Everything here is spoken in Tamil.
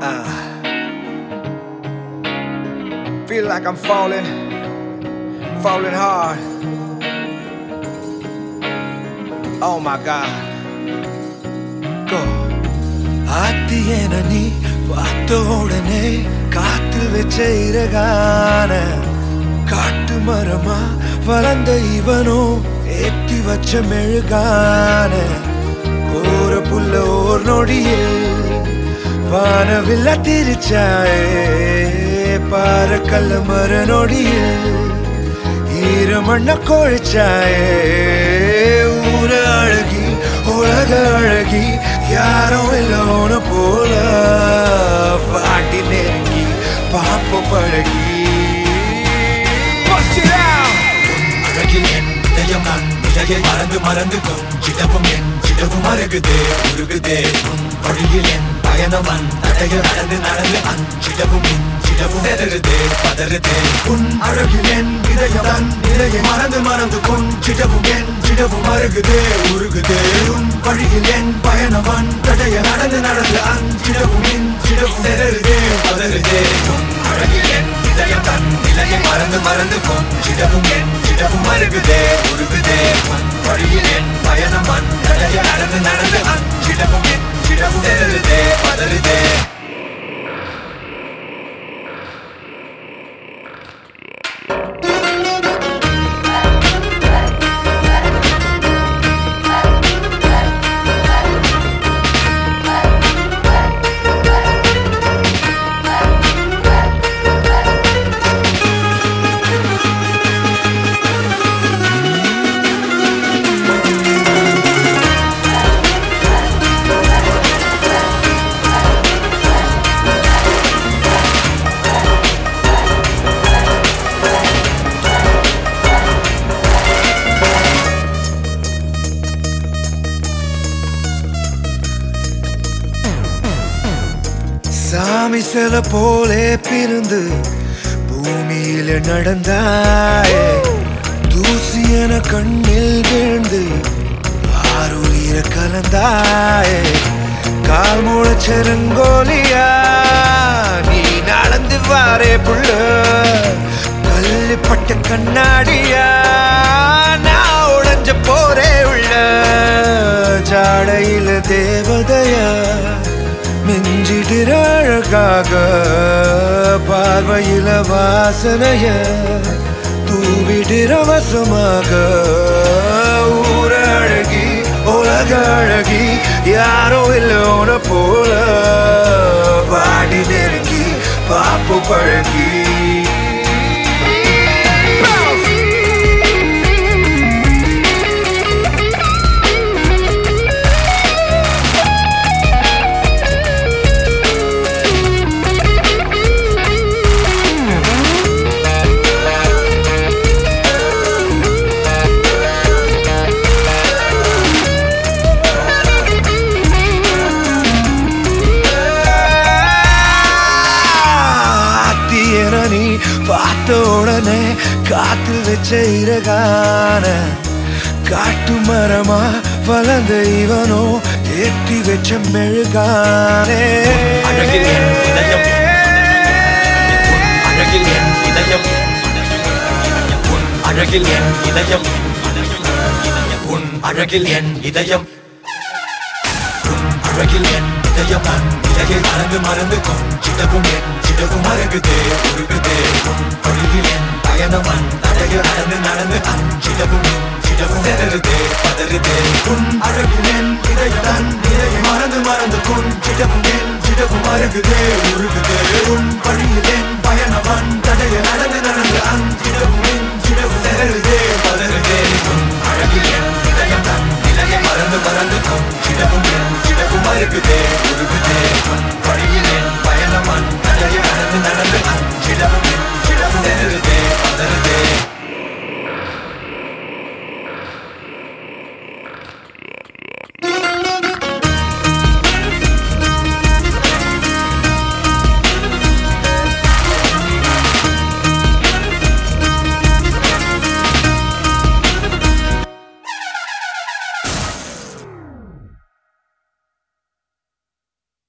Feel like I'm falling, falling hard. Oh my God. Go. ஆத்தியன நீ பார்த்த உடனே காத்தில் வச்ச இறகான காட்டு மரமா வளர்ந்த இவனோ ஏத்தி வச்ச மெழுகான கோர புல்ல ஓர் நொடியில் வானவில்ல திரிச்சாயே பாற கல்ல மர நொடியில் ஈரமண்ண கொழிச்சாயே ஊர அழகி உலக அழகி யாரும் இல்லோன போல பாட்டி நெருங்கி பாப்ப பழகி Bust it out! அழகில் என் இதயம் நான் விலையை மறந்து மறந்து கொஞ்சிடவும் என் சிடவும் அருகுதே உருகுதே உன் வழியில் என் பயணம் அன் தடைய நடந்து நடந்து அஞ்சிடவும் இஞ்சிடவும் செதறுதே பதறுதே உன் அழகில் என் இதயம் தன் நிலையை மறந்து மறந்து கொஞ்சிடவும் என் சிடவும் அருகுதே உருகுதே உன் வழியில் என் பயணம் அன் தடைய நடந்து நடந்து அஞ்சிடவும் இஞ்சிடவும் செதறுதே பதறுதே உன் அழகில் என் இதயம் தன் நிலையை மறந்து மறந்து கொஞ்சிடவும் என் சிடவும் அருகுதே உருகுதே உன் வழியில் என் பயணம் அன் தடைய நடந்து நடந்து அஞ்சிடவும் இஞ்சிடவும் செதறுதே பதறுதே சாமி சில போலே பிறந்து பூமியில நடந்தாயே தூசி என கண்ணில் விழுந்து ஆறுயிர கலந்தாயே கால் முளைச்செருங்கோலியா நீ நடந்து வாரே புள்ள கல்லுப்பட்ட கண்ணாடியா நான் உடைஞ்ச போரே உள்ள ஜாடையில தேவதையா மிஞ்சிடிற அழகாக பார்வையில வாசனைய தூவிடிற வசமாக ஊர அழகி உலக அழகி யாரோ இல்லோன போல பாடி நெருங்கி பாப்பு பழகி ஆத்தியன நீ பார்த்த உடனே காத்தில் வச்ச இறகான காட்டு மரமா வளர்ந்த இவனோ ஏற்றி வச்ச மெழுகானே அழகில் என் இதயம் அழகில் என் இதயம் உன் அழகில் என் இதயம் உன் அழகில் என் இதயம் உன் அழகில் என் இதயம் நான் இலையை மறந்து மறந்து கொஞ்சிடவும் என் சிடவும் அருகுதே உருகுதே உன் வழியில் என் பயணம் அன் தடைய நடந்து நடந்து அஞ்சிடவும் இஞ்சிடவும் செதறுதே பதறுதே உன் அழகில் என் இதயம் தன் நிலையை மறந்து மறந்து கொஞ்சிடவும் என் சிடவும் அருகுதே உருகுதே உன் வழியில் என் பயணம் அன் தடைய நடந்து நடந்து அஞ்சிடவும் இஞ்சிடவும் செதறுதே பதறுதே உன்